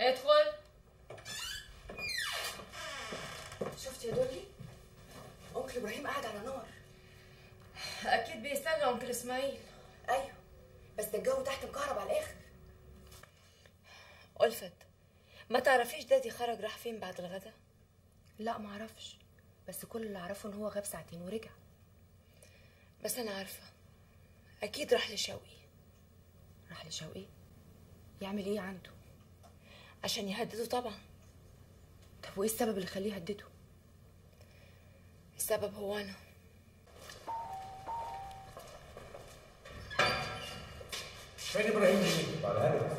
ادخل شفت يا دولي انكل ابراهيم قاعد على نار اكيد بيستنى انكل اسماعيل ايوه بس ده الجو تحت مكهرب على الاخر ألفت ما تعرفيش دادي خرج راح فين بعد الغدا لا ما اعرفش بس كل اللي اعرفه ان هو غاب ساعتين ورجع بس انا عارفه اكيد راح لشوقي راح لشوقي يعمل ايه عنده عشان يهدده طبعا طب وايه السبب اللي يخليه يهدده السبب هو انا فين ابراهيم بيه؟ على هذا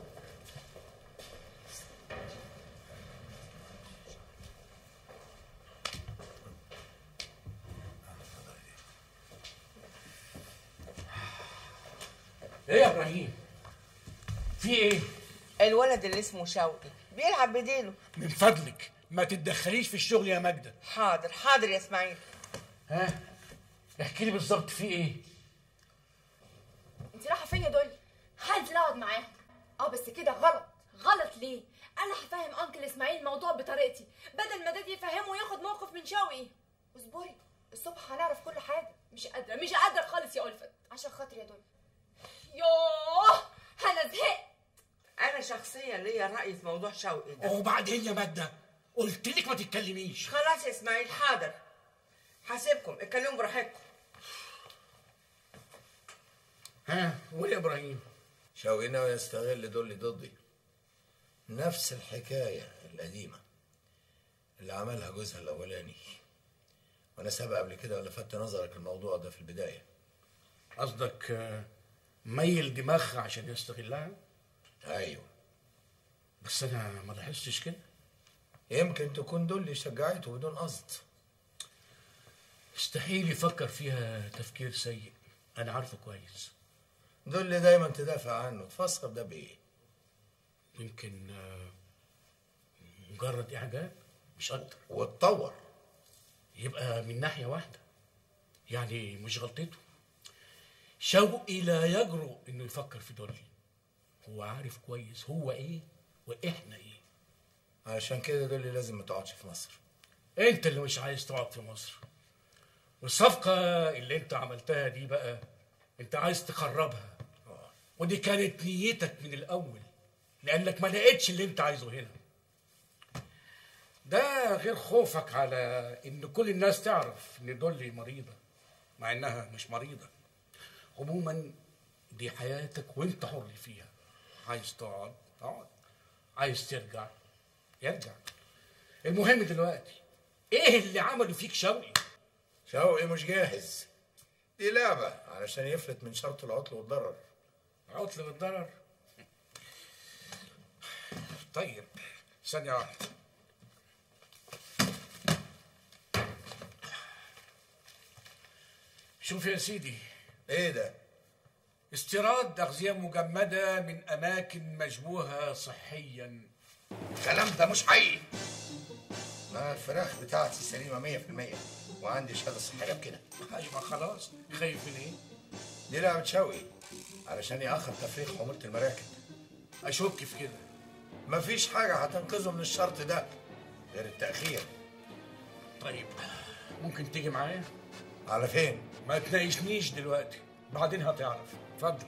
ايه يا ابراهيم؟ في ايه؟ الولد اللي اسمه شوقي بيلعب بديله من فضلك ما تتدخليش في الشغل يا ماجده حاضر حاضر يا اسماعيل ها؟ احكي لي بالظبط في ايه؟ انت رايحه فين يا دولي هنزل اقعد معاهم اه بس كده غلط غلط ليه انا هفهم انكل اسماعيل الموضوع بطريقتي بدل ما دادي يفهمه وياخد موقف من شوقي اصبري الصبح هنعرف كل حاجه مش قادره مش قادره خالص يا الفت عشان خاطري يا دولي يوه انا زهقت انا شخصيا ليا راي في موضوع شوقي ده وبعدين يا ماجده قلت لك ما تتكلميش خلاص يا اسماعيل حاضر هسيبكم اتكلموا براحتكم ها قول يا ابراهيم شوقي ناوي يستغل دول ضدي نفس الحكاية القديمة اللي عملها جوزها الأولاني وأنا سابق قبل كده ولفت نظرك الموضوع ده في البداية قصدك آه، ميل دماغها عشان يستغلها أيوه بس انا ما لاحظتش كده يمكن تكون دول اللي شجعته بدون قصد استحيل يفكر فيها تفكير سيء انا عارفه كويس دول اللي دايما تدافع عنه تفسر ده بإيه يمكن آه، مجرد اعجاب مش اكتر واتطور يبقى من ناحيه واحده يعني مش غلطته شوقي لا يجرؤ انه يفكر في دولي هو عارف كويس هو ايه واحنا ايه عشان كده دول اللي لازم ما تقعدش في مصر انت اللي مش عايز تقعد في مصر والصفقة اللي انت عملتها دي بقى انت عايز تخربها ودي كانت نيتك من الاول لانك ما لقيتش اللي انت عايزه هنا ده غير خوفك على ان كل الناس تعرف ان دولي مريضة مع انها مش مريضة عموما دي حياتك وانت حر فيها عايز تقعد اقعد عايز ترجع يرجع المهم دلوقتي ايه اللي عمله فيك شوقي شوقي مش جاهز دي لعبة علشان يفلت من شرط العطل والضرر عطل والضرر طيب ثانية واحدة شوف يا سيدي ايه ده استيراد أغذية مجمدة من أماكن مشبوهة صحيا الكلام ده مش حقيقي ما الفراخ بتاعتي سليمة 100% وعندي شهادة صحية بكده أيوة خلاص خايف من إيه؟ دي لعبة شوقي علشان يأخر تفريغ حمولة المراكب أشك في كده مفيش حاجة هتنقذه من الشرط ده غير التأخير طيب ممكن تيجي معايا؟ على فين؟ ما تناقشنيش دلوقتي بعدين هتعرف اتفضل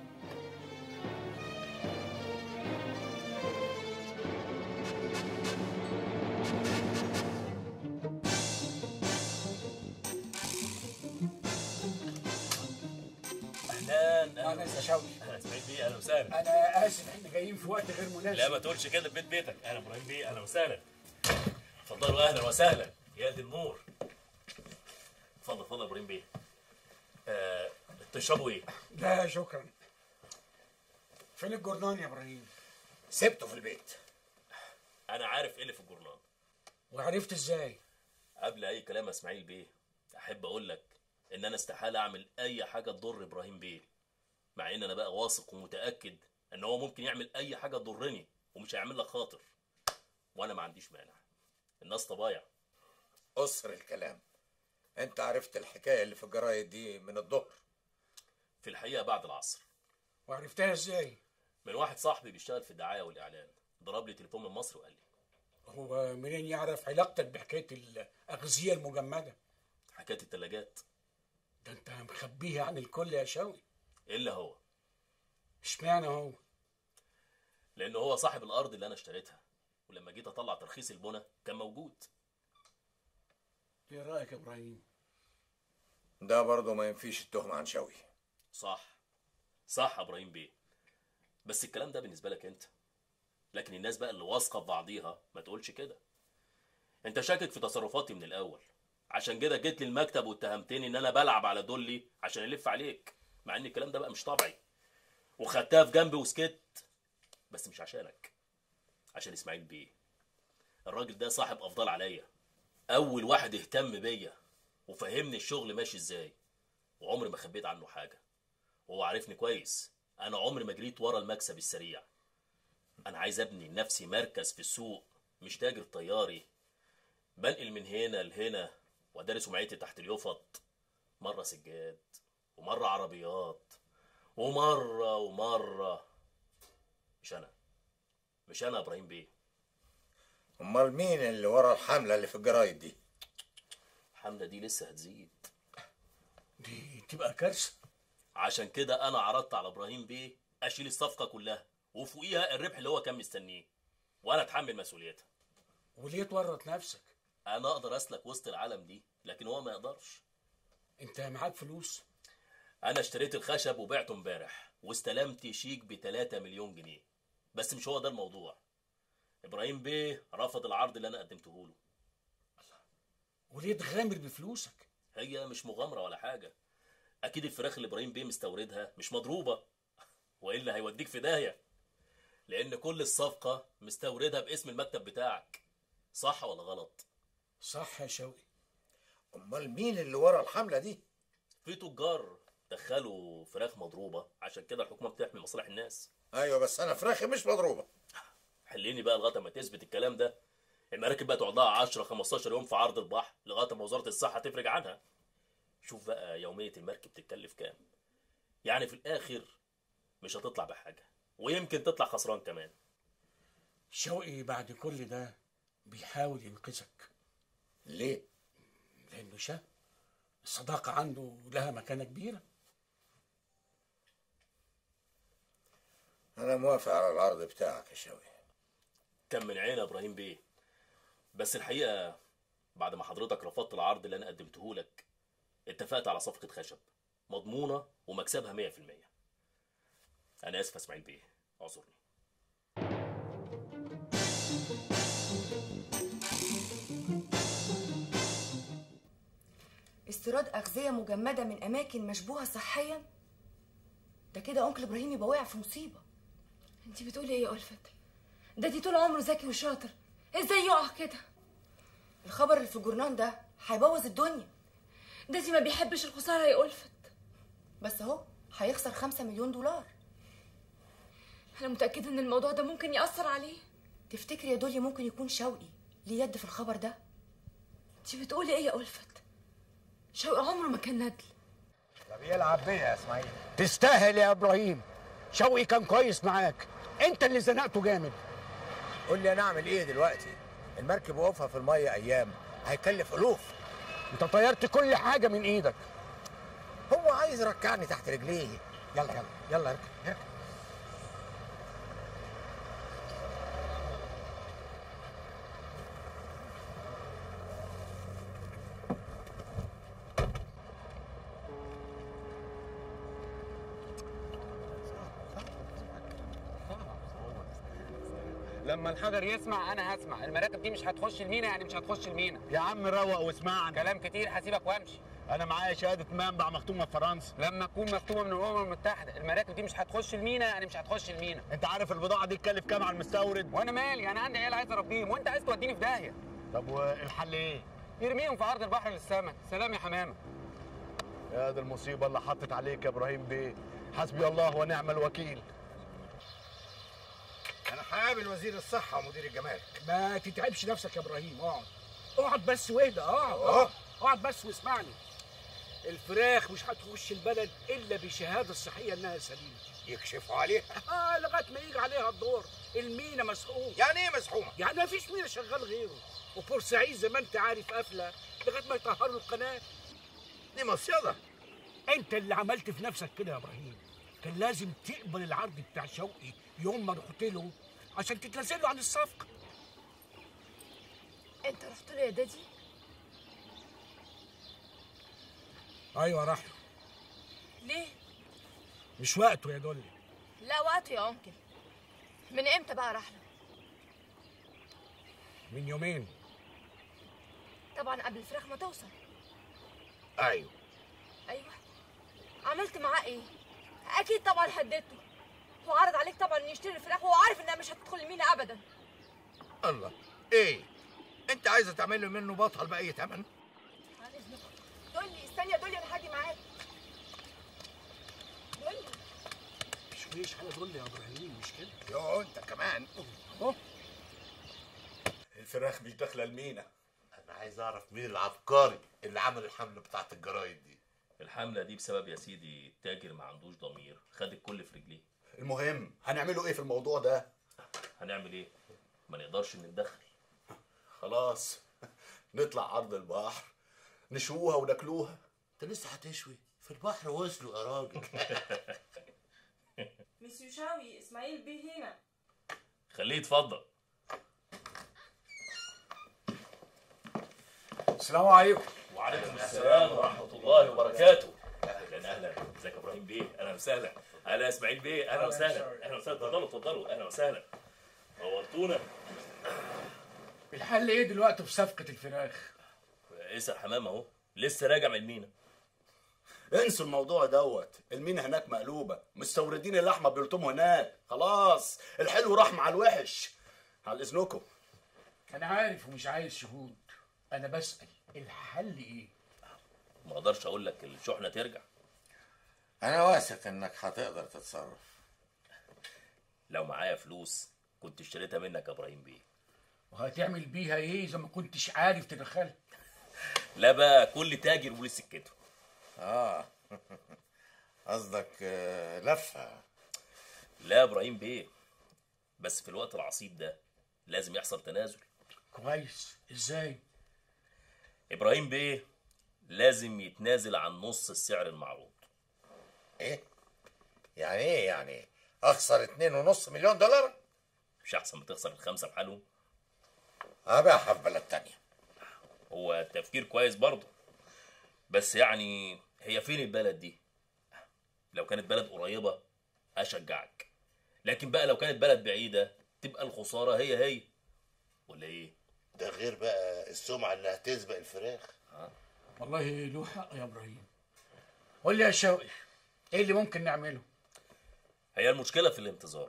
اهلا اهلا يا شوقي اهلا اسماعيل بيه اهلا وسهلا انا اسف احنا جايين في وقت غير مناسب لا ما تقولش كده في بيت بيتك اهلا ابراهيم بيه اهلا وسهلا اتفضلوا اهلا وسهلا يا دي النور اتفضل اتفضل يا ابراهيم بيه آه، تشربوا ايه؟ لا شكرا فين الجرنان يا ابراهيم سبته في البيت انا عارف ايه اللي في الجورنال وعرفت ازاي قبل اي كلام يا اسماعيل بيه احب اقول لك ان انا استحاله اعمل اي حاجه تضر ابراهيم بيه مع ان انا بقى واثق ومتاكد ان هو ممكن يعمل اي حاجه تضرني ومش هيعمل لك خاطر وانا ما عنديش مانع الناس طبايع قصر الكلام انت عرفت الحكاية اللي في الجرايد دي من الظهر في الحقيقه بعد العصر وعرفتها ازاي من واحد صاحبي بيشتغل في الدعايه والاعلان ضرب لي تليفون من مصر وقال لي هو منين يعرف علاقتك بحكايه الاغذيه المجمده حكايه التلاجات ده انت مخبيها عن الكل يا شوقي الا هو اشمعنى هو لان هو صاحب الارض اللي انا اشتريتها ولما جيت اطلع ترخيص البنى كان موجود ايه رايك يا ابراهيم ده برضه ما ينفيش التهمة عن شوقي صح صح يا ابراهيم بيه بس الكلام ده بالنسبه لك انت لكن الناس بقى اللي واثقه في بعضيها ما تقولش كده انت شاكك في تصرفاتي من الاول عشان كده جيت لي المكتب واتهمتني ان انا بلعب على دولي عشان الف عليك مع ان الكلام ده بقى مش طبيعي وخدتها في جنبي وسكت بس مش عشانك عشان اسماعيل بيه الراجل ده صاحب افضل عليا اول واحد اهتم بيا وفهمني الشغل ماشي ازاي وعمري ما خبيت عنه حاجه وهو عارفني كويس انا عمري ما جريت ورا المكسب السريع انا عايز ابني لنفسي مركز في السوق مش تاجر طياري بنقل من هنا لهنا واداري سمعتي تحت اليفط مره سجاد ومره عربيات ومره ومره مش انا مش انا يا ابراهيم بيه امال مين اللي ورا الحملة اللي في الجرايد دي الحمله دي لسه هتزيد دي تبقى كارثه عشان كده انا عرضت على ابراهيم بيه اشيل الصفقه كلها وفوقيها الربح اللي هو كان مستنيه وانا اتحمل مسؤوليتها وليه تورط نفسك انا اقدر اسلك وسط العالم دي لكن هو ما يقدرش انت معاك فلوس انا اشتريت الخشب وبعته امبارح واستلمت شيك ب 3 مليون جنيه بس مش هو ده الموضوع ابراهيم بيه رفض العرض اللي انا قدمته له وليه تغامر بفلوسك هي مش مغامره ولا حاجه اكيد الفراخ اللي ابراهيم بيه مستوردها مش مضروبه والا هيوديك في داهيه لان كل الصفقه مستوردها باسم المكتب بتاعك صح ولا غلط صح يا شوقي امال مين اللي ورا الحملة دي في تجار دخلوا فراخ مضروبه عشان كده الحكومه بتحمي مصالح الناس ايوه بس انا فراخي مش مضروبة حليني بقى لغايه ما تثبت الكلام ده المراكب بقى تقعد لها 10 15 يوم في عرض البحر لغايه ما وزاره الصحه تفرج عنها شوف بقى يوميه المركب تتكلف كام يعني في الاخر مش هتطلع بحاجه ويمكن تطلع خسران كمان شوقي بعد كل ده بيحاول ينقذك ليه لانه شاب الصداقه عنده لها مكانه كبيره انا موافق على العرض بتاعك يا شوقي كان من عين يا ابراهيم بيه بس الحقيقه بعد ما حضرتك رفضت العرض اللي انا قدمته لك اتفقت على صفقه خشب مضمونه ومكسبها 100% انا اسف يا اسماعيل بيه اعذرني استيراد أغذية مجمدة من أماكن مشبوهة صحيا ده كده أنكل إبراهيم يبقى واقع في مصيبة انت بتقولي ايه يا ألفت ده دي طول عمره ذكي وشاطر ازاي يقع كده الخبر اللي في الجورنال ده هيبوظ الدنيا ده دي ما بيحبش الخسارة يا ألفت بس أهو هيخسر خمسة مليون دولار أنا متأكدة إن الموضوع ده ممكن يأثر عليه تفتكري يا دولي ممكن يكون شوقي ليه يد في الخبر ده انت بتقولي ايه يا ألفت شوقي عمره ما كان ندل طب يلعب بيا يا اسماعيل تستاهل يا ابراهيم شوقي كان كويس معاك انت اللي زنقته جامد قول لي انا اعمل ايه دلوقتي المركب وقفها في المية ايام هيكلف الوف انت طيرت كل حاجه من ايدك هو عايز يركعني تحت رجليه يلا يلا يلا اركب اركب لما الحجر يسمع انا هسمع المراكب دي مش هتخش المينا يعني مش هتخش المينا يا عم روق واسمعني كلام كتير هسيبك وامشي انا معايا شهاده منبع مختومه في فرنسا لما تكون مكتوبه من الامم المتحده المراكب دي مش هتخش المينا يعني مش هتخش المينا انت عارف البضاعه دي تكلف كام على المستورد وانا مالي انا عندي عيال عايز اربيهم وانت عايز توديني في داهيه طب والحل ايه يرميهم في عرض البحر للسمك سلام يا حمامه يا دي المصيبه اللي حطت عليك يا ابراهيم بيه حسبي الله ونعم الوكيل انا هقابل وزير الصحة ومدير الجمارك ما تتعبش نفسك يا ابراهيم اقعد اقعد بس واهدى اقعد أهو. اقعد اقعد بس واسمعني الفراخ مش هتخش البلد الا بشهاده صحيه انها سليمه يكشفوا عليها اه لغايه ما يجي عليها الدور المينا مسحوم يعني ايه مسحومه يعني ما فيش مينا شغال غيره وبورسعيد زي ما انت عارف قافله لغايه ما يطهروا القناه دي مصيده انت اللي عملت في نفسك كده يا ابراهيم كان لازم تقبل العرض بتاع شوقي يوم ما رحت له عشان تتنازل له عن الصفقه انت رحت له يا دادي ايوه راح له ليه مش وقته يا دولي لا وقته يا انكل من امتى بقى راح له من يومين طبعا قبل الفراخ ما توصل ايوه ايوه عملت معاه ايه اكيد طبعا هددته وعرض عليك طبعا انه يشتري الفراخ وهو عارف انها مش هتدخل المينا ابدا الله ايه انت عايزه تعملي منه بطل باي ثمن عن اذنك دولي استني يا دولي انا هاجي معاك دولي مش ويش على دولي يا ابراهيم مش كده يو انت كمان الفراخ مش داخله المينا انا عايز اعرف مين العبقري اللي عمل الحمله بتاعت الجرايد دي الحمله دي بسبب يا سيدي التاجر ما عندوش ضمير خد الكل في رجليه المهم هنعمله ايه في الموضوع ده هنعمل ايه ما نقدرش نتدخل خلاص نطلع ارض البحر نشوها وناكلوها انت لسه هتشوي في البحر وصلوا يا راجل مسيو شاوي اسماعيل بيه هنا خليه يتفضل السلام عليكم وعليكم السلام ورحمه الله وبركاته اهلا اهلا ازيك يا ابراهيم بيه اهلا وسهلا اهلا يا اسماعيل بيه اهلا وسهلا اهلا وسهلا اتفضلوا اتفضلوا اهلا وسهلا نورتونا الحل ايه دلوقتي في صفقه الفراخ اسر حمام اهو لسه راجع من المينا انسوا الموضوع دوت المينا هناك مقلوبه مستوردين اللحمه بيلطموا هناك خلاص الحلو راح مع الوحش على اذنكم انا عارف ومش عايز شهود انا بسال الحل ايه ما اقدرش اقول لك الشحنه ترجع انا واثق انك هتقدر تتصرف لو معايا فلوس كنت اشتريتها منك يا ابراهيم بيه وهتعمل بيها ايه اذا ما كنتش عارف تدخلها لا بقى كل تاجر وليه سكته اه قصدك آه، لفه لا يا ابراهيم بيه بس في الوقت العصيب ده لازم يحصل تنازل كويس ازاي ابراهيم بيه لازم يتنازل عن نص السعر المعروض ايه يعني ايه يعني اخسر اتنين ونص مليون دولار مش احسن ما تخسر الخمسه بحالهم ابيعها في بلد تانية هو تفكير كويس برضه بس يعني هي فين البلد دي لو كانت بلد قريبه اشجعك لكن بقى لو كانت بلد بعيده تبقى الخساره هي هي ولا ايه ده غير بقى السمعه اللي هتسبق الفراخ والله له حق يا ابراهيم قول لي يا شوقي ايه اللي ممكن نعمله هي المشكله في الانتظار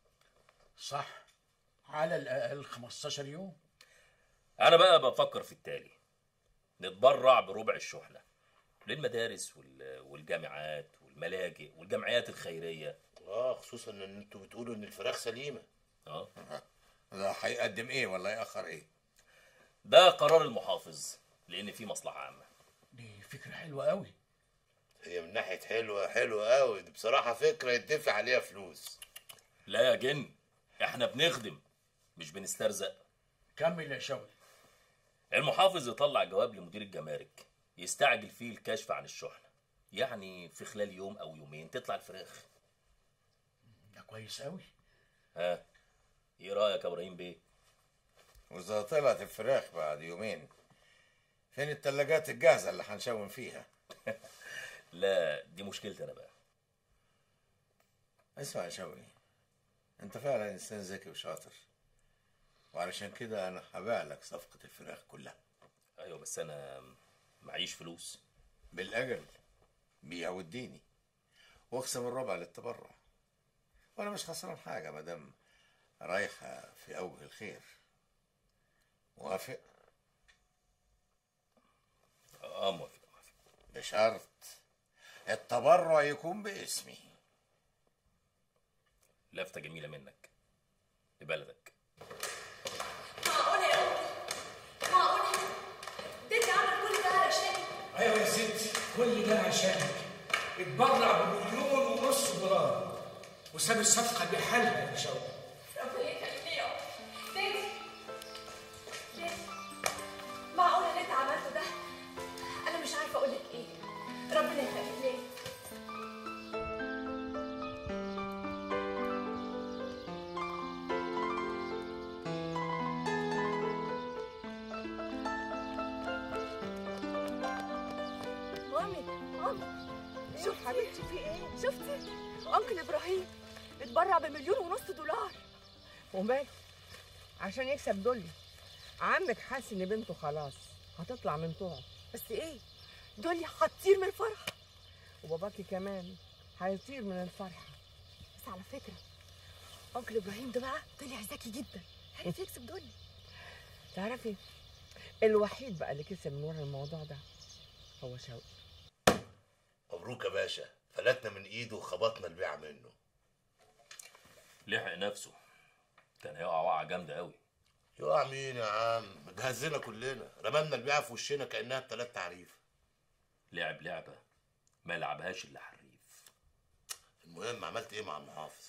صح على الاقل 15 يوم انا بقى بفكر في التالي نتبرع بربع الشحنه للمدارس وال- والجامعات والملاجئ والجمعيات الخيريه اه خصوصا ان انتوا بتقولوا ان الفراخ سليمه اه ده هيقدم ايه ولا ياخر ايه ده قرار المحافظ لان في مصلحه عامه دي فكره حلوه قوي هي من ناحيه حلوه حلوه قوي دي بصراحه فكره يدفع عليها فلوس لا يا جن احنا بنخدم مش بنسترزق كمل يا شوقي المحافظ يطلع جواب لمدير الجمارك يستعجل فيه الكشف عن الشحنه يعني في خلال يوم او يومين تطلع الفراخ ده كويس قوي ها ايه رايك يا ابراهيم بيه واذا طلعت الفراخ بعد يومين فين التلاجات الجاهزه اللي هنشون فيها لا دي مشكلتي انا بقى اسمع يا شوقي انت فعلا انسان ذكي وشاطر وعلشان كده انا هبيع لك صفقه الفراخ كلها ايوه بس انا معيش فلوس بالاجل بيع واديني واقسم الربع للتبرع وانا مش خسران حاجه ما دام رايحه في اوجه الخير موافق اه موافق موافق بشرط التبرع يكون باسمي لفته جميله منك لبلدك معقولة يا أنكل معقولة ديدي عمل كل ده علشان ايوه يا ستي كل ده عشانك اتبرع بمليون ونص دولار وساب الصفقه بحالها يا شوقي ربنا يخليهم دادي دادي معقول اللي انت عملته ده انا مش عارفه اقول لك ايه ربنا يخليك ليه مامي مامي شوف حبيبتي في ايه شفتي انكل ابراهيم اتبرع بمليون ونص دولار وماله عشان يكسب دولي عمك حاسس ان بنته خلاص هتطلع من طوعه بس ايه دنيا هتطير من الفرح وباباكي كمان هيطير من الفرحه بس على فكره انكل ابراهيم ده بقى طلع ذكي جدا عرف يكسب دنيا تعرفي الوحيد بقى اللي كسب من ورا الموضوع ده هو شوقي مبروك يا باشا فلتنا من ايده وخبطنا البيعه منه لحق نفسه كان هيقع وقعه جامده قوي يقع مين يا عم مجهزنا كلنا رمالنا البيعه في وشنا كانها بتلات تعريف لعب لعبه ما لعبهاش الا حريف المهم عملت ايه مع المحافظ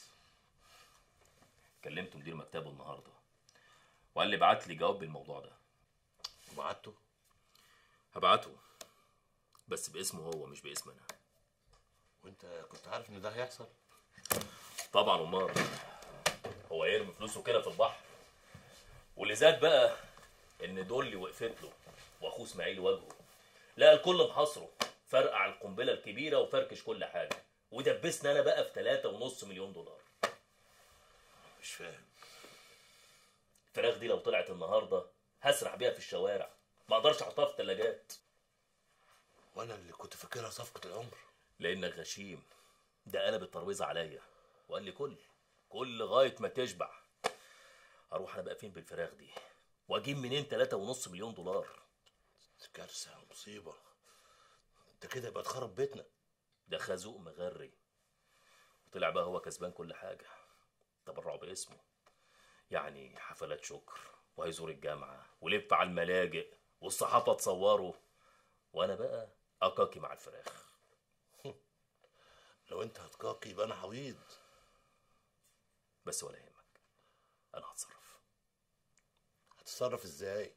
كلمت مدير مكتبه النهارده وقال لي بعت لي جواب بالموضوع ده وبعته هبعته بس باسمه هو مش باسم انا وانت كنت عارف ان ده هيحصل طبعا امال هو يرمي فلوسه كده في البحر واللي زاد بقى ان دولي وقفت له واخوه اسماعيل واجهه لقى الكل محاصره فرقع القنبله الكبيره وفركش كل حاجه ودبسنا انا بقى في ثلاثة ونص مليون دولار مش فاهم الفراخ دي لو طلعت النهارده هسرح بيها في الشوارع ما اقدرش احطها في الثلاجات وانا اللي كنت فاكرها صفقه العمر لانك غشيم ده قلب الترابيزه عليا وقال لي كل كل لغايه ما تشبع اروح انا بقى فين بالفراخ دي واجيب منين ثلاثة ونص مليون دولار كارثه ومصيبه انت كده يبقى تخرب بيتنا ده خازوق مغري وطلع بقى هو كسبان كل حاجة تبرعوا باسمه يعني حفلات شكر وهيزور الجامعة ولف على الملاجئ والصحافة تصوره وأنا بقى أكاكي مع الفراخ لو انت هتكاكي يبقى انا حويض بس ولا يهمك أنا هتصرف هتتصرف ازاي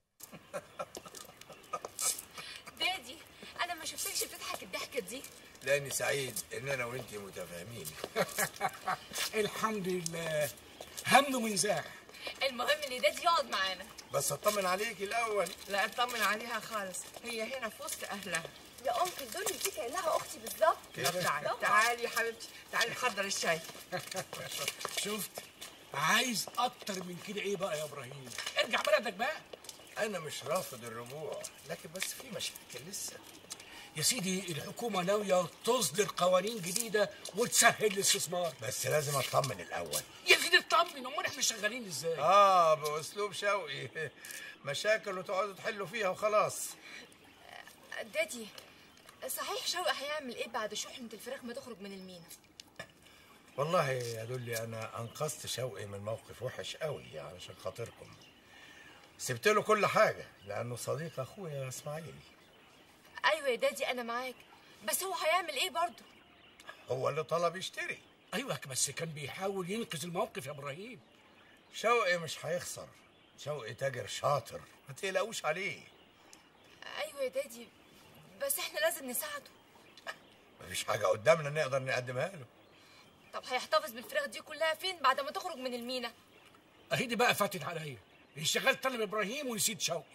دادي انا ما شفتكش بتضحك الضحكه دي لاني سعيد ان انا وانت متفاهمين الحمد لله همه من زاح المهم ان دادي يقعد معانا بس اطمن عليك الاول لا اطمن عليها خالص هي هنا في وسط اهلها يا انكل دنيا دي كانها اختي بالظبط طب تعالي تعالي يا حبيبتي تعالي نحضر الشاي شفت عايز اكتر من كده ايه بقى يا ابراهيم ارجع بلدك بقى انا مش رافض الرجوع لكن بس في مشاكل لسه يا سيدي الحكومه ناويه تصدر قوانين جديده وتسهل الاستثمار بس لازم اطمن الاول يا سيدي اطمن امال احنا شغالين ازاي اه باسلوب شوقي مشاكل وتقعدوا تحلوا فيها وخلاص دادي صحيح شوقي هيعمل ايه بعد شحنة الفراخ ما تخرج من المينا والله يا دولي انا انقذت شوقي من موقف وحش قوي علشان خاطركم سبت له كل حاجه لانه صديق اخويا يا اسماعيل ايوه يا دادي انا معاك بس هو هيعمل ايه برضه هو اللي طلب يشتري ايوه بس كان بيحاول ينقذ الموقف يا ابراهيم شوقي مش هيخسر شوقي تاجر شاطر ما تقلقوش عليه ايوه يا دادي بس احنا لازم نساعده مفيش حاجه قدامنا نقدر نقدمها له طب هيحتفظ بالفراخ دي كلها فين بعد ما تخرج من المينا اهي دي بقى فاتت عليا انشغال طلب ابراهيم ونسيت شوقي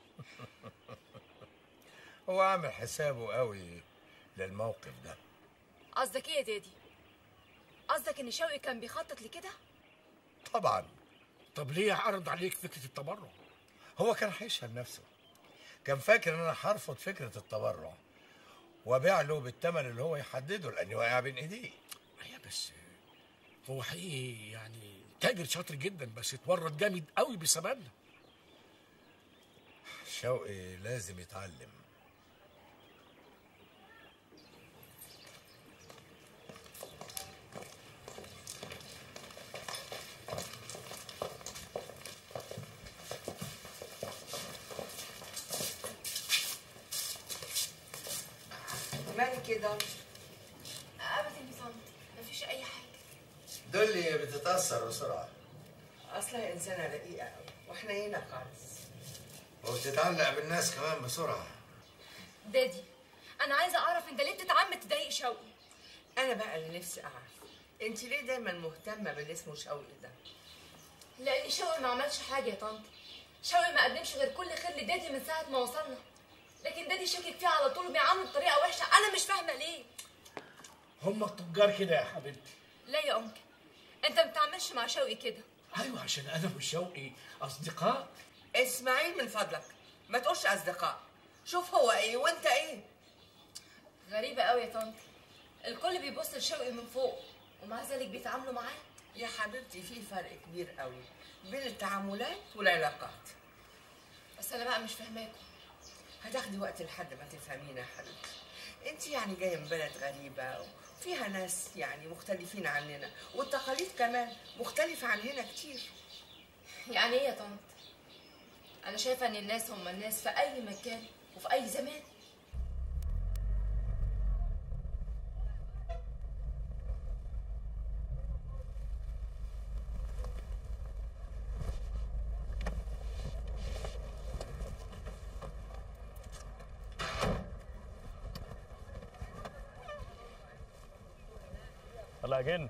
هو عامل حسابه قوي للموقف ده قصدك ايه يا دادي قصدك ان شوقي كان بيخطط لكده طبعا طب ليه عرض عليك فكره التبرع هو كان هيشهد نفسه كان فاكر ان انا هرفض فكره التبرع وابيع له بالثمن اللي هو يحدده لاني واقع بين ايديه ايوه بس هو حقيقي يعني تاجر شاطر جدا بس اتورط جامد قوي بسببنا شوقي لازم يتعلم مالك كده ابدا يا طنط مفيش اي حاجه دولي بتتأثر بسرعة اصلها انسانه رقيقه قوي وحنينه خالص وبتتعلق بالناس كمان بسرعة دادي انا عايزه اعرف انت ليه بتتعمد تضايق شوقي انا بقى اللي نفسي اعرف انت ليه دايما مهتمه باللي اسمه شوقي ده لان شوقي ما عملش حاجه يا طنط شوقي ما قدمش غير كل خير لدادي من ساعه ما وصلنا لكن دادي شاكك فيه على طول وبيعامله بطريقه وحشه انا مش فاهمه ليه هم التجار كده يا حبيبتي لا يا انكل انت ما بتعملش مع شوقي كده ايوه عشان انا وشوقي اصدقاء اسماعيل من فضلك ما تقولش اصدقاء شوف هو ايه وانت ايه غريبه قوي يا طنط الكل بيبص لشوقي من فوق ومع ذلك بيتعاملوا معاه يا حبيبتي في فرق كبير قوي بين التعاملات والعلاقات بس انا بقى مش فاهماكم هتاخدي وقت لحد ما تفهمينا يا حبيبتي انت يعني جايه من بلد غريبه وفيها ناس يعني مختلفين عننا والتقاليد كمان مختلفه عن هنا كتير يعني ايه يا طنط انا شايفه ان الناس هم الناس في اي مكان وفي اي زمان طلع جن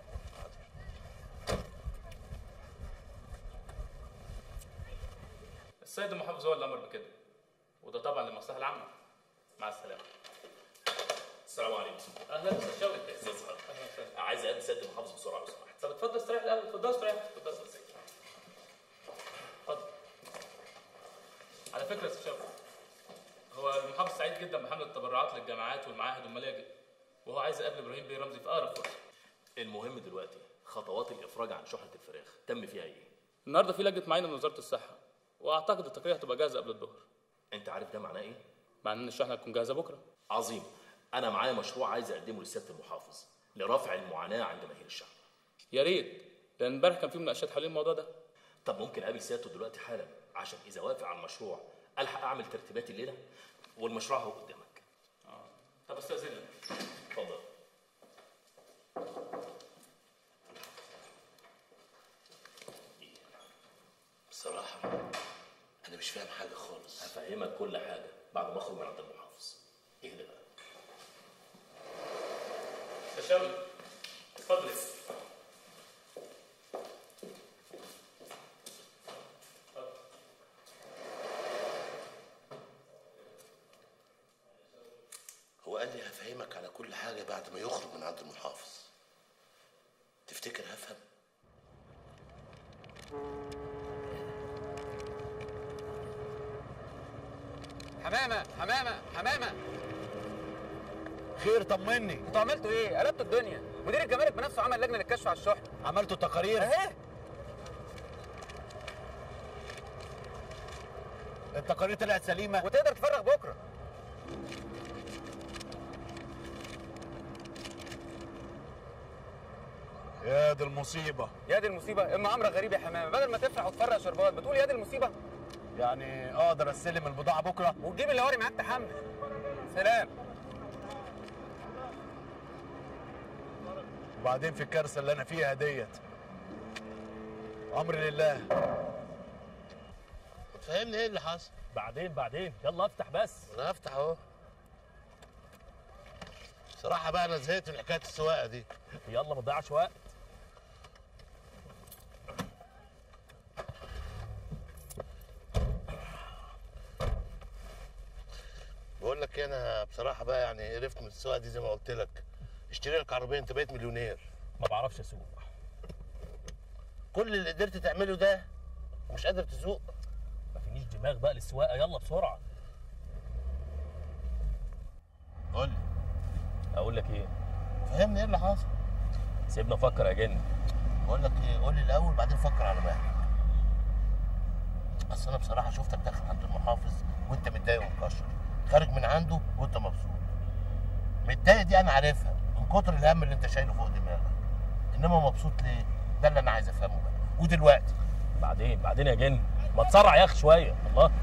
السيد المحافظ هو اللي امر بكده وده طبعا للمصلحه العامه مع السلامه السلام عليكم اهلا استاذ شوقي استاذ زهر عايز اقابل سياده المحافظ بسرعه لو سمحت طب اتفضل استريح الاول اتفضل استريح اتفضل استريح اتفضل على فكره يا استاذ شوقي هو المحافظ سعيد جدا بحمله التبرعات للجامعات والمعاهد والملاجئ وهو عايز يقابل ابراهيم بيه رمزي في اقرب فرصه المهم دلوقتي خطوات الافراج عن شحنه الفراخ تم فيها ايه النهارده في لجنه معاينه من وزاره الصحه واعتقد التقرير هتبقى جاهزه قبل الظهر انت عارف ده معناه ايه مع ان الشحنه هتكون جاهزه بكره عظيم انا معايا مشروع عايز اقدمه لسياده المحافظ لرفع المعاناه عند مهير الشعب يا ريت لان امبارح كان في مناقشات حوالين الموضوع ده طب ممكن اقابل سيادته دلوقتي حالا عشان اذا وافق على المشروع الحق اعمل ترتيبات الليله والمشروع هو قدامك طب استاذنك اتفضل بصراحة أنا مش فاهم حاجة خالص هفهمك كل حاجه بعد ما اخرج من عند المحافظ اهدى بقى استاذ شوقي اتفضل هو قال لي هفهمك على كل حاجة بعد ما يخرج من عند المحافظ تفتكر هفهم؟ حمامه حمامه حمامه خير طمني انتوا عملتوا ايه؟ قلبتوا الدنيا مدير الجمارك بنفسه عمل لجنه للكشف على الشحن عملتوا تقارير اهي التقارير طلعت سليمه وتقدر تفرغ بكره يا دي المصيبه يا دي المصيبه اما امرك غريب يا حمامه بدل ما تفرح وتفرق شربات بتقول يا دي المصيبه يعني اقدر استلم البضاعه بكره وتجيب اللواري معاك تحمل سلام وبعدين في الكارثه اللي انا فيها ديت امر لله فهمني ايه اللي حصل؟ بعدين بعدين يلا افتح بس انا هفتح اهو بصراحة بقى انا زهقت من حكاية السواقة دي يلا ما تضيعش وقت بقول لك إيه، انا بصراحة بقى يعني قرفت من السواقة دي زي ما قلت لك اشتري لك عربية انت بقيت مليونير ما بعرفش اسوق كل اللي قدرت تعمله ده ومش قادر تسوق ما فينيش دماغ بقى للسواقه يلا بسرعه قول لي اقول لك ايه فهمني ايه اللي حصل سيبنا افكر يا جن بقول لك ايه قول لي الاول بعدين فكر على مهلك اصل انا بصراحه شفتك داخل عند المحافظ وانت متضايق ومكشر خارج من عنده وانت مبسوط متضايق دي انا عارفها من كتر الهم اللي انت شايله فوق دماغك انما مبسوط ليه ده اللي انا عايز افهمه بقى ودلوقتي بعدين بعدين يا جن ما تسرع يا اخي شويه الله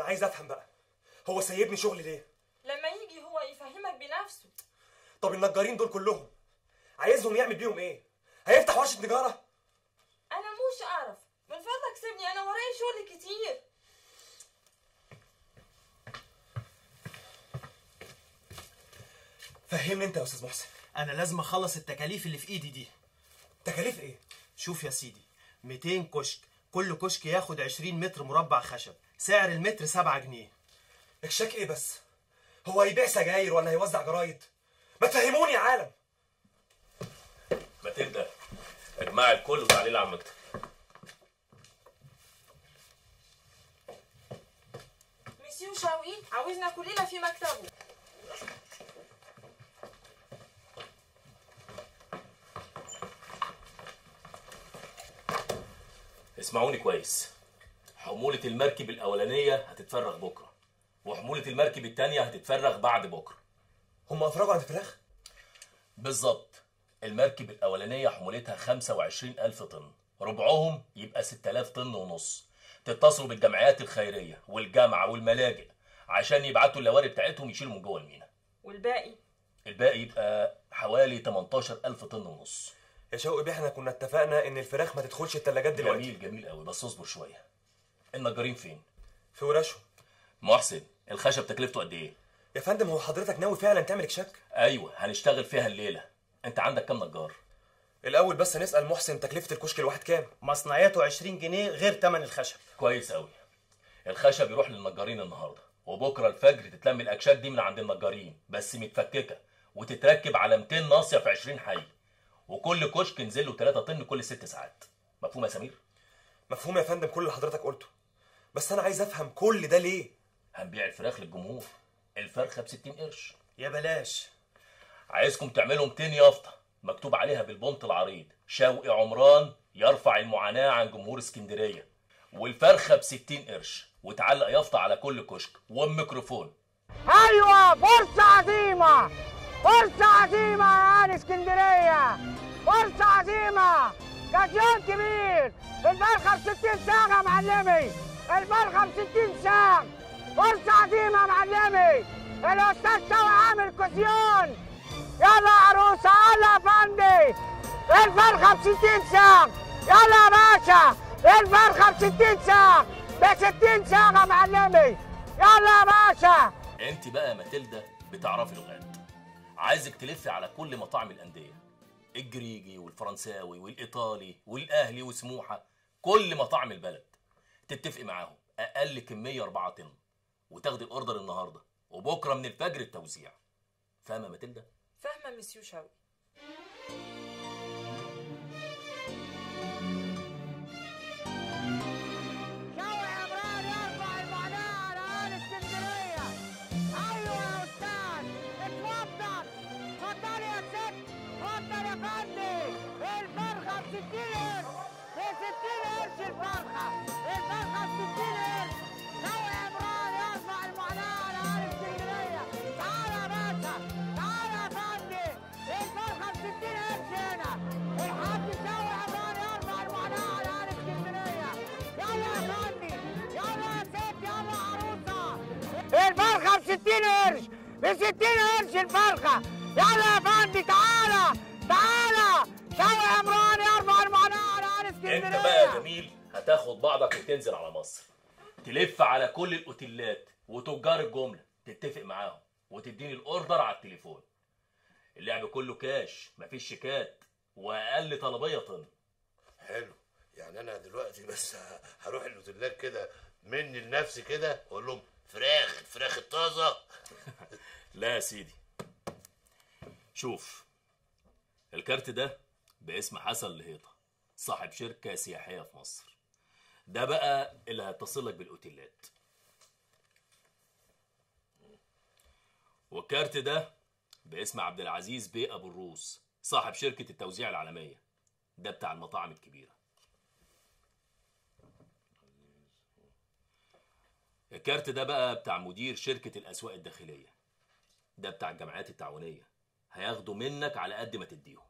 انا عايز افهم بقى هو سايبني شغلي ليه لما يجي هو يفهمك بنفسه طب النجارين دول كلهم عايزهم يعمل بيهم ايه هيفتح ورشه نجاره انا مش اعرف من فضلك سيبني انا ورايا شغل كتير فهمني انت يا استاذ محسن انا لازم اخلص التكاليف اللي في ايدي دي تكاليف ايه شوف يا سيدي 200 كشك كل كشك ياخد 20 متر مربع خشب سعر المتر 7 جنيه اكشاك ايه بس هو هيبيع سجاير ولا هيوزع جرايد ما تفهموني يا عالم ما تبدا اجمع الكل وتعالي لي على المكتب مسيو شاوي عاوزنا كلنا في مكتبه اسمعوني كويس حمولة المركب الأولانية هتتفرغ بكرة وحمولة المركب التانية هتتفرغ بعد بكرة هم أفرغوا عند الفراخ؟ بالظبط المركب الأولانية حمولتها 25 ألف طن ربعهم يبقى 6000 طن ونص تتصلوا بالجمعيات الخيرية والجامعة والملاجئ عشان يبعتوا اللواري بتاعتهم يشيلوا من جوه المينا والباقي الباقي يبقى حوالي 18 ألف طن ونص يا شوقي بيه احنا كنا اتفقنا ان الفراخ ما تدخلش التلاجات دلوقتي جميل جميل قوي بس اصبر شوية النجارين فين؟ في ورشهم محسن الخشب تكلفته قد ايه؟ يا فندم هو حضرتك ناوي فعلا تعمل اكشاك ايوه هنشتغل فيها الليلة انت عندك كام نجار؟ الاول بس نسال محسن تكلفه الكشك الواحد كام مصنعياته 20 جنيه غير ثمن الخشب كويس قوي الخشب يروح للنجارين النهارده وبكره الفجر تتلم الاكشاك دي من عند النجارين بس متفككه وتتركب على 200 ناصيه في 20 حي وكل كشك ينزل له 3 طن كل 6 ساعات مفهوم يا سمير مفهوم يا فندم كل اللي حضرتك قلته بس انا عايز افهم كل ده ليه هنبيع الفراخ للجمهور الفرخه ب 60 قرش يا بلاش عايزكم تعملوا 200 يافطه مكتوب عليها بالبنط العريض شوقي عمران يرفع المعاناه عن جمهور اسكندريه والفرخه ب 60 قرش وتعلق يافطه على كل كشك وميكروفون ايوه فرصه عظيمه فرصه عظيمه يا اهل اسكندريه فرصه عظيمه كازيون كبير الفرخه ب 60 ساعه يا معلمي الفرخه ب 60 ساعه فرصه عظيمه يا معلمي الاستاذ شوقي عامل كازيون يلا يا عروسه يلا يا فندي الفرخه ب 60 ساعه يلا يا باشا الفرخه ب 60 ساعه ب 60 ساعه يا معلمي يلا يا باشا انت بقى يا ماتيلدا بتعرفي لغات عايزك تلفي على كل مطاعم الانديه الجريجي والفرنساوي والايطالي والاهلي وسموحه كل مطاعم البلد تتفقي معاهم اقل كميه 4 طن وتاخدي الاوردر النهارده وبكره من الفجر التوزيع فاهمه يا ماتيلدا فاهمه مسيو شاوي شوقي عمران يرفع المعناه على اهل اسكندريه ايوه يا استاذ اتفضل اتفضل يا ست اتفضل يا فندم الفرخه ب 60 قرش ب 60 قرش الفرخه الفرخه ب 60 قرش شوقي عمران يرفع المعناه على اهل اسكندريه تعال يا باشا تعال يا فندم الفرخه ب 60 قرش هنا الحاج شوقي عمران يرفع المعناه على اهل اسكندريه يلا يا فندم يلا يا ست يلا يا عروسه الفرخه ب 60 قرش ب 60 قرش الفرخه يلا يا فندم تعالى تعالى شوقي عمران يرفع المعناه على اهل اسكندريه انت بقى يا جميل هتاخد بعضك وتنزل على مصر تلف على كل الاوتيلات وتجار الجمله تتفق معاهم وتديني الاوردر على التليفون اللعب كله كاش مفيش شيكات واقل طلبيه طن حلو يعني انا دلوقتي بس ه- هروح الاوتيلات كده مني لنفسي كده اقول لهم فراخ الفراخ الطازه لا يا سيدي شوف الكارت ده باسم حسن لهيطة صاحب شركة سياحية في مصر ده بقى اللي هيتصلك بالأوتيلات والكارت ده باسم عبد العزيز بيه أبو الروس صاحب شركة التوزيع العالمية ده بتاع المطاعم الكبيرة الكارت ده بقى بتاع مدير شركة الأسواق الداخلية ده بتاع الجمعيات التعاونية هياخدوا منك على قد ما تديهم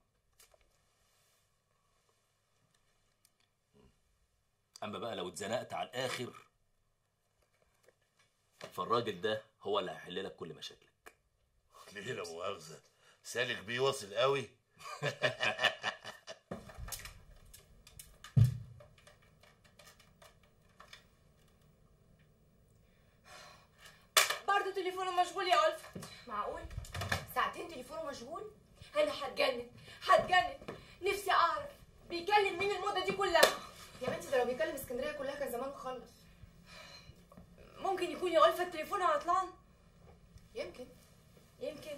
أما بقى لو اتزنقت على الآخر فالراجل ده هو اللي هيحل لك كل مشاكلك ليه لا مؤاخذه سالك بيه واصل قوي برضه تليفونه مشغول يا ألفت معقول ساعتين تليفونه مشغول انا هتجنن هتجنن نفسي اعرف بيكلم مين المده دي كلها يا بنتي ده لو بيكلم اسكندريه كلها كان زمانه خلص ممكن يكون يا ألفت تليفونه عطلان يمكن يمكن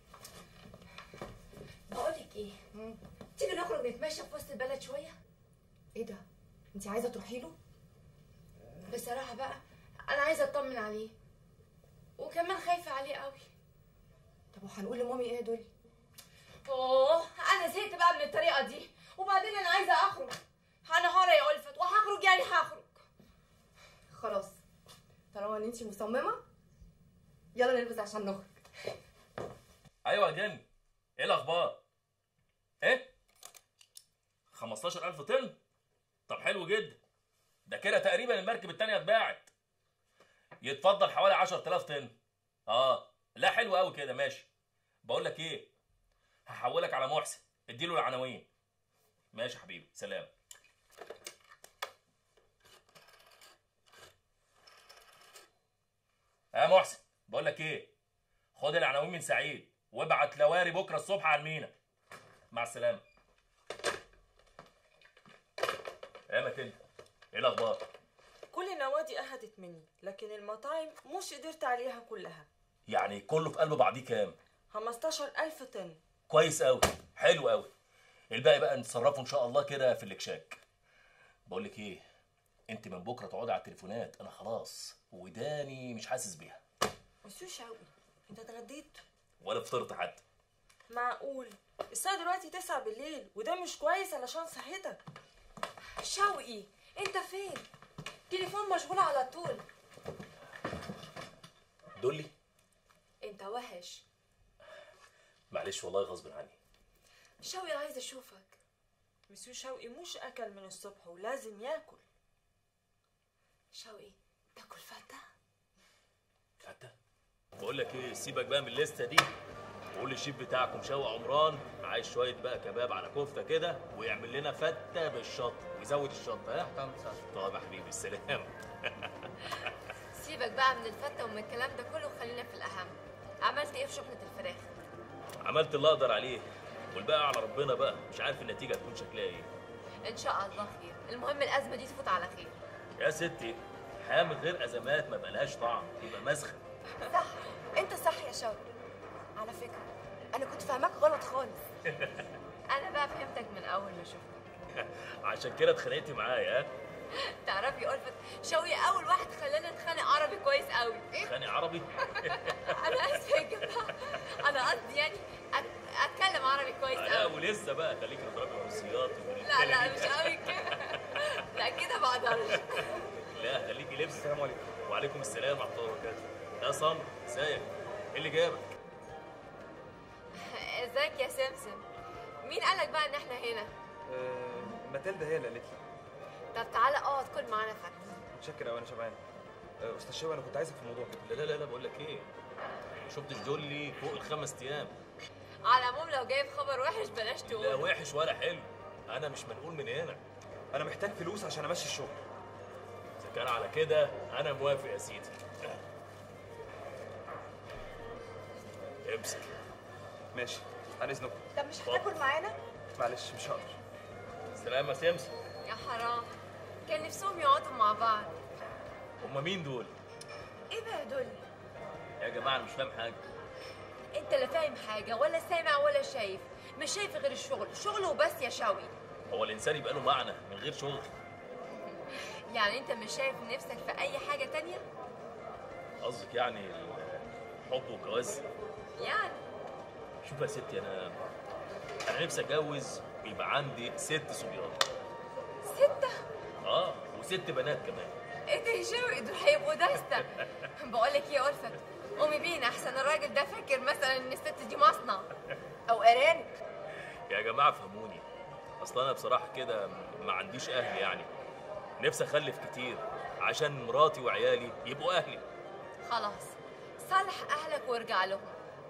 بقولك ايه تيجي نخرج نتمشى في وسط البلد شويه ايه ده انت عايزه تروحي له بصراحه بقى انا عايزه اطمن عليه وكمان خايفه عليه قوي طب وهنقول لمامي ايه دول اوه انا زهقت بقى من الطريقه دي وبعدين انا عايزه اخرج انا هارة يا ألفت وهخرج يعني هخرج خلاص طالما ان انت مصممه يلا نلبس عشان نخرج ايوه يا جن ايه الاخبار ايه 15000 طن طب حلو جدا ده كده تقريبا المركب التانية اتباعت يتفضل حوالي 10000 طن اه لا حلو قوي كده ماشي بقول لك ايه هحولك على محسن اديله العناوين ماشي يا حبيبي سلام يا محسن بقول لك ايه خد العناوين من سعيد وابعت لواري بكره الصبح على المينا مع السلامه يا متن ايه الاخبار كل النوادي أخدت مني لكن المطاعم مش قدرت عليها كلها يعني كله في قلب بعضيه كام 15000 طن كويس قوي حلو قوي الباقي بقى نتصرفوا ان شاء الله كده في الاكشاك بقول لك ايه انت من بكره تقعدي على التليفونات انا خلاص وداني مش حاسس بيها مسيو شوقي انت اتغديت ولا فطرت حتى معقول الساعة دلوقتي 9 بالليل وده مش كويس علشان صحتك شوقي انت فين تليفون مشغول على طول دولي انت وحش معلش والله غصب عني شوقي عايزه اشوفك مسيو شوقي مش أكل من الصبح ولازم ياكل شوقي تاكل فتة فتة بقول لك ايه سيبك بقى من الليسته دي وقول للشيف بتاعكم شوقي عمران عايز شويه بقى كباب على كفته كده ويعمل لنا فته بالشطه ويزود الشطه ها طب يا حبيبي السلام سيبك بقى من الفتة ومن الكلام ده كله وخلينا في الأهم عملت ايه في شحنة الفراخ؟ عملت اللي اقدر عليه والباقي على ربنا بقى مش عارف النتيجه هتكون شكلها ايه إن شاء الله خير المهم الأزمة دي تفوت على خير يا ستي الحياه من غير ازمات ما بقالهاش طعم يبقى مسخه صح انت صح يا شوقي على فكره انا كنت فاهماك غلط خالص أنا بقى فهمتك من أول ما شفتك عشان كده اتخانقتي معايا ها تعرفي ألفت شوقي أول واحد خلانا نتخانق عربي كويس قوي خانق عربي أنا آسفة يا جماعة أنا قصدي يعني أت- أتكلم عربي كويس لا قوي ولسه بقى خليكي نضرب الروسيات لا لا مش قوي كده لا كده ما اقدرش لا خليكي لبس السلام عليكم وعليكم السلام ورحمه الله وبركاته يا صمد ازيك ايه اللي جابك ازيك يا سمسم مين قالك بقى ان احنا هنا ماتيلدا هي اللي قالت لي طب تعالى اقعد كل معانا فتة متشكر قوي انا شبعان آه، استاذ شوقي انا كنت عايزك في موضوع كده لا لا لا بقول لك ايه ما شفتش دولي فوق الخمس ايام على العموم لو جايب خبر وحش بلاش لا تقول وحش ولا حلو انا مش منقول من هنا انا محتاج فلوس عشان امشي الشغل اذا كان على كده انا موافق يا سيدي امسك ماشي عن اذنكم طب مش هتاكل معانا معلش مش هقدر سلام يا سمسم يا حرام كان نفسهم يقعدوا مع بعض هما مين دول ايه بقى دول يا جماعه انا مش فاهم حاجه انت لا فاهم حاجه ولا سامع ولا شايف مش شايف غير الشغل شغل وبس يا شوقي هو الانسان يبقى له معنى من غير شغل يعني انت مش شايف نفسك في اي حاجه تانية قصدك يعني الحب والجواز يعني شوف يا ستي انا انا نفسي اتجوز ويبقى عندي ست صبيان ستة اه وست بنات كمان ايه ده يا شوقي دول هيبقوا دستة بقول لك ايه يا ألفت قومي بينا احسن الراجل ده فاكر مثلا ان الست دي مصنع او ارانب يا جماعه فهموني اصل انا بصراحه كده ما عنديش اهل يعني نفسي اخلف كتير عشان مراتي وعيالي يبقوا اهلي خلاص صالح اهلك وارجع لهم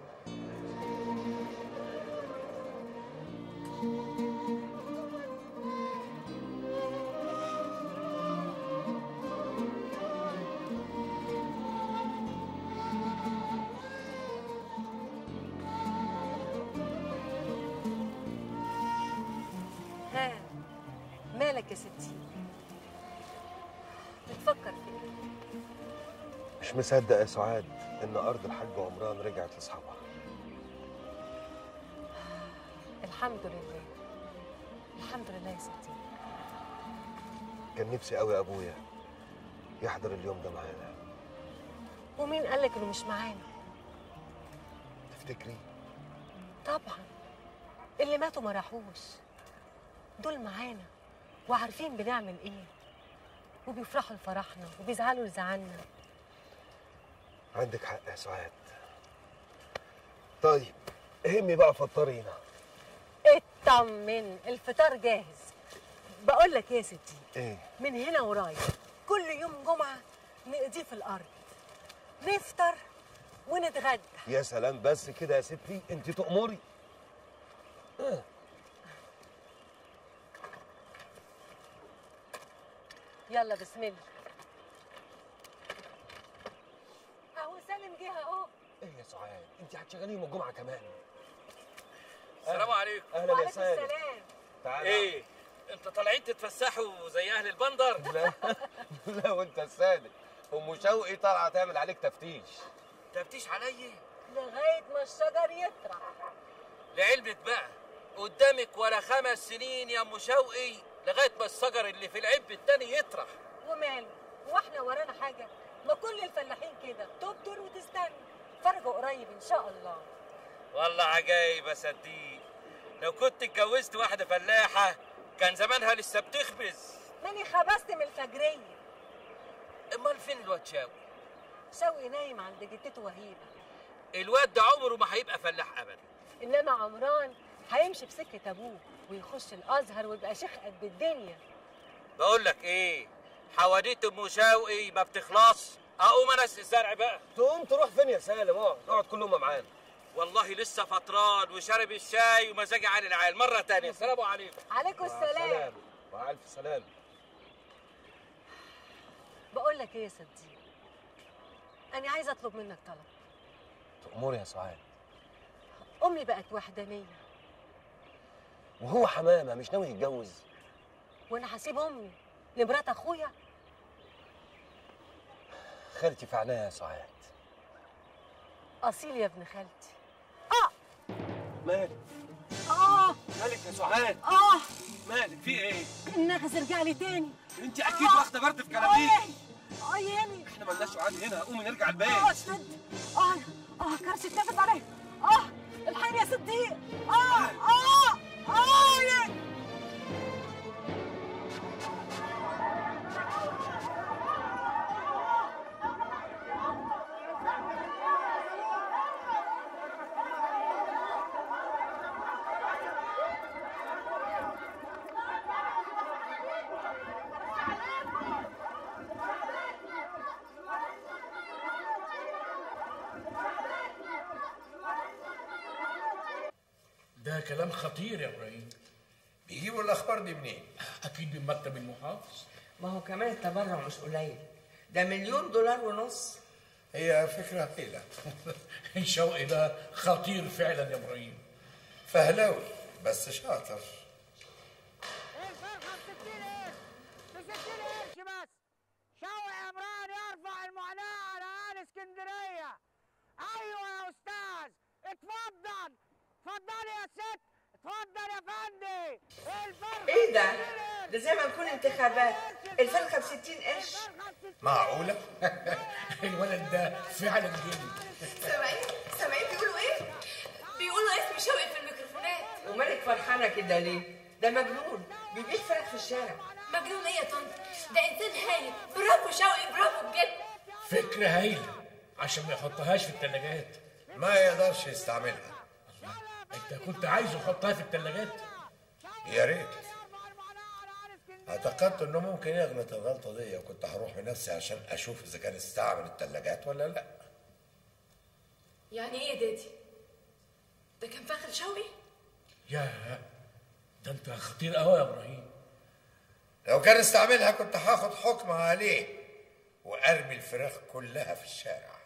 ها مالك يا ستي بتفكر في ايه مش مصدق يا سعاد ان ارض الحاج عمران رجعت لاصحابها الحمد لله الحمد لله يا ستي كان نفسي قوي ابويا يحضر اليوم ده معانا ومين قالك انه مش معانا تفتكري طبعا اللي ماتوا ما راحوش دول معانا وعارفين بنعمل ايه وبيفرحوا لفرحنا وبيزعلوا لزعلنا عندك حق يا سعاد طيب همي بقى فطرينا اطمن الفطار جاهز بقول لك ايه يا ستي ايه من هنا ورايح كل يوم جمعه نقضيه في الارض نفطر ونتغدى يا سلام بس كده يا ستي انت تأمري آه. يلا بسم الله اهو سالم جه اهو ايه يا سعاد انت هتشغليهم الجمعه كمان السلام عليكم اهلا يا وعليكم سالم السلام تعالى ايه انتوا طالعين تتفسحوا زي اهل البندر لا لا وانت السادس ام شوقي طالعه تعمل عليك تفتيش تفتيش عليا لغايه ما الشجر يطرح لعلمك بقى قدامك ولا خمس سنين يا ام شوقي لغايه ما الشجر اللي في العب التاني يطرح وماله واحنا ورانا حاجه ما كل الفلاحين كده تبدر وتستنى فرجه قريب ان شاء الله والله عجايب يا صديق لو كنت اتجوزت واحده فلاحه كان زمانها لسه بتخبز ماني خبزت من الفجريه امال فين الواد شاوي شوقي نايم عند جدته وهيبه الواد ده عمره ما هيبقى فلاح ابدا انما عمران هيمشي بسكه ابوه ويخش الازهر ويبقى شيخ قد الدنيا بقول لك ايه حواديت ام شوقي ما بتخلص اقوم انا اسقي الزرع بقى تقوم تروح فين يا سالم اقعد اقعد كلهم معانا والله لسه فطران وشارب الشاي ومزاجي عالي العال مره تانية السلام عليكم عليكم السلام مع الف سلام بقول لك ايه يا صديق انا عايزه اطلب منك طلب تأمري يا سعاد امي بقت وحدانيه وهو حمامه مش ناوي يتجوز وانا هسيب امي لمرات اخويا خالتي في عينيها يا سعاد اصيل يا ابن خالتي مالك اه مالك يا سعاد اه مالك في ايه النفس رجع لي تاني انت اكيد واخده برد في كلامي اه ياني احنا مالناش سعاد هنا قومي نرجع البيت اه شد اه اه كرش اتنفس عليه اه الحين يا صديق اه اه اه يا ده كلام خطير يا ابراهيم بيجيبوا الاخبار دي منين؟ اكيد من مكتب المحافظ ما هو كمان التبرع مش قليل ده مليون دولار ونص هي فكره هايله شوقي ده خطير فعلا يا ابراهيم فهلاوي بس شاطر الفرخة بستين قرش بستين قرش بس شوقي عمران يرفع المعاناة على أهل اسكندرية أيوة يا أستاذ اتفضل اتفضل يا ست اتفضل يا فندي الفرخة ايه ده؟ ده زي ما نكون انتخابات الفرخه ب 60 قرش معقوله؟ الولد ده فعلا جني سامعين سامعين بيقولوا ايه بيقولوا اسم شوقي في الميكروفونات ومالك فرحانه كده ليه؟ ده مجنون بيبيع فراخ في الشارع مجنون ايه يا طنط ده انسان هايل برافو شوقي برافو بجد فكرة هايلة عشان ما يحطهاش في الثلاجات ما يقدرش يستعملها انت كنت عايزه يحطها في الثلاجات يا ريت اعتقدت انه ممكن يغلط الغلطه دي وكنت هروح بنفسي عشان اشوف اذا كان استعمل الثلاجات ولا لا يعني ايه يا دادي ده كان فخر شوقي يا ده انت خطير قوي يا ابراهيم لو كان استعملها كنت هاخد حكم عليه وارمي الفراخ كلها في الشارع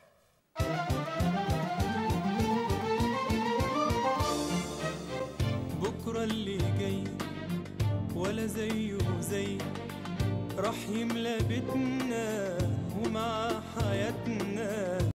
بكرة اللي جاي ولا زيه زي راح يملى بيتنا ومع حياتنا